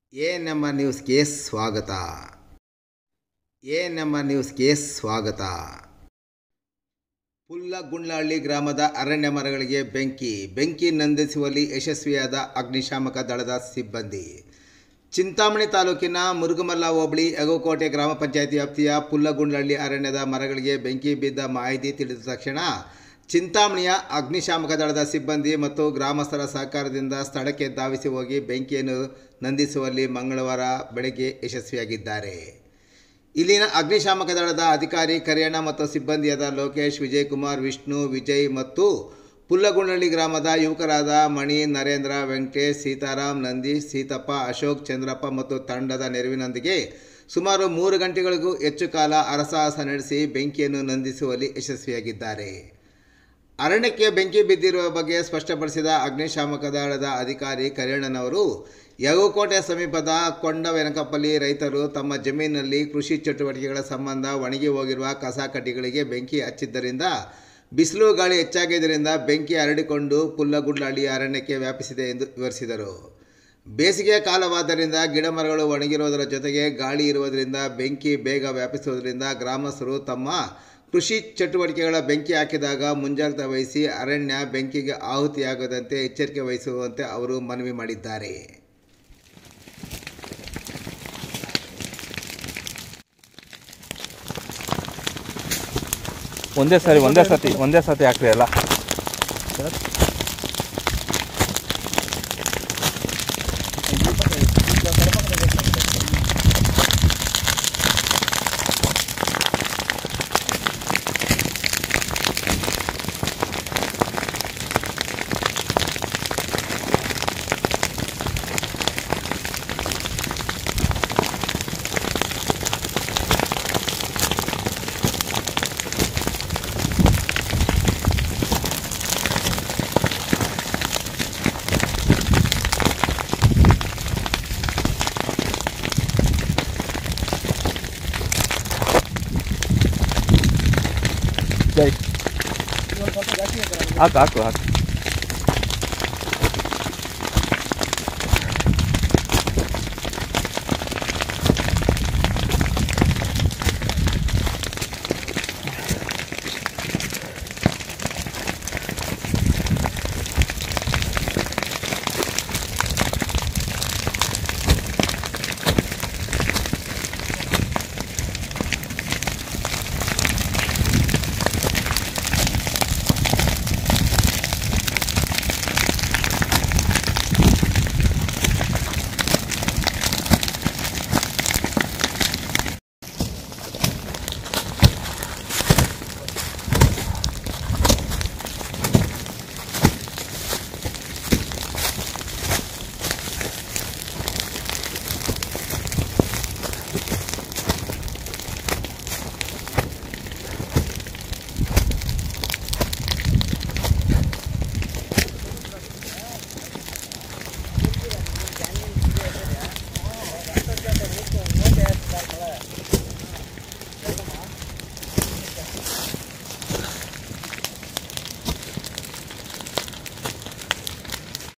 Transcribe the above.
A number ನ್ಯೂಸ್ಗೆ ಸ್ವಾಗತ A number ನ್ಯೂಸ್ಗೆ ಸ್ವಾಗತ ಪುಲ್ಲಗುಂಡ್ಲಹಳ್ಳಿ ಗ್ರಾಮದ ಅರಣ್ಯ ಮರಗಳಿಗೆ ಬೆಂಕಿ ಬೆಂಕಿ ನಂದಿಸುವಲ್ಲಿ ಯಶಸ್ವಿಯಾದ ಅಗ್ನಿಶಾಮಕ ದಳದ ಸಿಬ್ಬಂದಿ ಚಿಂತಾಮಣಿ ತಾಲೂಕಿನ ಮುರುಗಮಲ್ಲ ಹೋಬಳಿ ಯಗೋಕೋಟೆ ಗ್ರಾಮ ಪಂಚಾಯತಿ ವ್ಯಾಪ್ತಿಯ ಪುಲ್ಲಗುಂಡ್ಲಹಳ್ಳಿ ಅರಣ್ಯದ ಮರಗಳಿಗೆ ಬೆಂಕಿ ಬಿದ್ದ ಮಾಹಿತಿ ತಿಳಿದ ತಕ್ಷಣ ಚಿಂತಾಮಣಿಯ ಅಗ್ನಿಶಾಮಕ ದಳದ ಸಿಬ್ಬಂದಿ ಮತ್ತು ಗ್ರಾಮಸ್ಥರ ಸಹಕಾರದಿಂದ ಸ್ಥಳಕ್ಕೆ ಧಾವಿಸಿ ಹೋಗಿ ಬೆಂಕಿಯನ್ನು ನಂದಿಸುವಲ್ಲಿ ಮಂಗಳವಾರ ಬೆಳಗ್ಗೆ ಯಶಸ್ವಿಯಾಗಿದ್ದಾರೆ ಇಲ್ಲಿನ ಅಗ್ನಿಶಾಮಕ ದಳದ ಅಧಿಕಾರಿ ಕರಿಯಣ್ಣ ಮತ್ತು ಸಿಬ್ಬಂದಿಯಾದ ಲೋಕೇಶ್ ವಿಜಯಕುಮಾರ್ ವಿಷ್ಣು ವಿಜಯ್ ಮತ್ತು ಪುಲ್ಲಗುಂಡಳ್ಳಿ ಗ್ರಾಮದ ಯುವಕರಾದ ಮಣಿ ನರೇಂದ್ರ ವೆಂಕಟೇಶ್ ಸೀತಾರಾಮ್ ನಂದೀಶ್ ಸೀತಪ್ಪ ಅಶೋಕ್ ಚಂದ್ರಪ್ಪ ಮತ್ತು ತಂಡದ ನೆರವಿನೊಂದಿಗೆ ಸುಮಾರು ಮೂರು ಗಂಟೆಗಳಿಗೂ ಹೆಚ್ಚು ಕಾಲ ಹರಸಾಹಸ ನಡೆಸಿ ಬೆಂಕಿಯನ್ನು ನಂದಿಸುವಲ್ಲಿ ಯಶಸ್ವಿಯಾಗಿದ್ದಾರೆ ಅರಣ್ಯಕ್ಕೆ ಬೆಂಕಿ ಬಿದ್ದಿರುವ ಬಗ್ಗೆ ಸ್ಪಷ್ಟಪಡಿಸಿದ ಅಗ್ನಿಶಾಮಕ ದಳದ ಅಧಿಕಾರಿ ಕರಿಯಣ್ಣನವರು ಯಗುಕೋಟೆ ಸಮೀಪದ ಕೊಂಡ ವೆನಕಪಲ್ಲಿ ರೈತರು ತಮ್ಮ ಜಮೀನಿನಲ್ಲಿ ಕೃಷಿ ಚಟುವಟಿಕೆಗಳ ಸಂಬಂಧ ಒಣಗಿ ಹೋಗಿರುವ ಕಸ ಕಡ್ಡಿಗಳಿಗೆ ಬೆಂಕಿ ಹಚ್ಚಿದ್ದರಿಂದ ಬಿಸಿಲು ಗಾಳಿ ಹೆಚ್ಚಾಗಿದ್ದರಿಂದ ಬೆಂಕಿ ಹರಡಿಕೊಂಡು ಪುಲ್ಲಗುಂಡ್ಲಹಳ್ಳಿ ಅರಣ್ಯಕ್ಕೆ ವ್ಯಾಪಿಸಿದೆ ಎಂದು ವಿವರಿಸಿದರು ಬೇಸಿಗೆಯ ಕಾಲವಾದ್ದರಿಂದ ಗಿಡಮರಗಳು ಒಣಗಿರುವುದರ ಜೊತೆಗೆ ಗಾಳಿ ಇರುವುದರಿಂದ ಬೆಂಕಿ ಬೇಗ ವ್ಯಾಪಿಸುವುದರಿಂದ ಗ್ರಾಮಸ್ಥರು ತಮ್ಮ ಕೃಷಿ ಚಟುವಟಿಕೆಗಳ ಬೆಂಕಿ ಹಾಕಿದಾಗ ಮುಂಜಾಗ್ರತೆ ವಹಿಸಿ ಅರಣ್ಯ ಬೆಂಕಿಗೆ ಆಹುತಿಯಾಗದಂತೆ ಎಚ್ಚರಿಕೆ ವಹಿಸುವಂತೆ ಅವರು ಮನವಿ ಮಾಡಿದ್ದಾರೆ ಒಂದೇ ಸಾರಿ ಒಂದೇ ಸತಿ ಒಂದೇ ಸತಿ ಹಾಕ್ರಿ ಅಲ್ಲ ಜೈ ಹಾಕು ಹಾಕು ಹಾಕು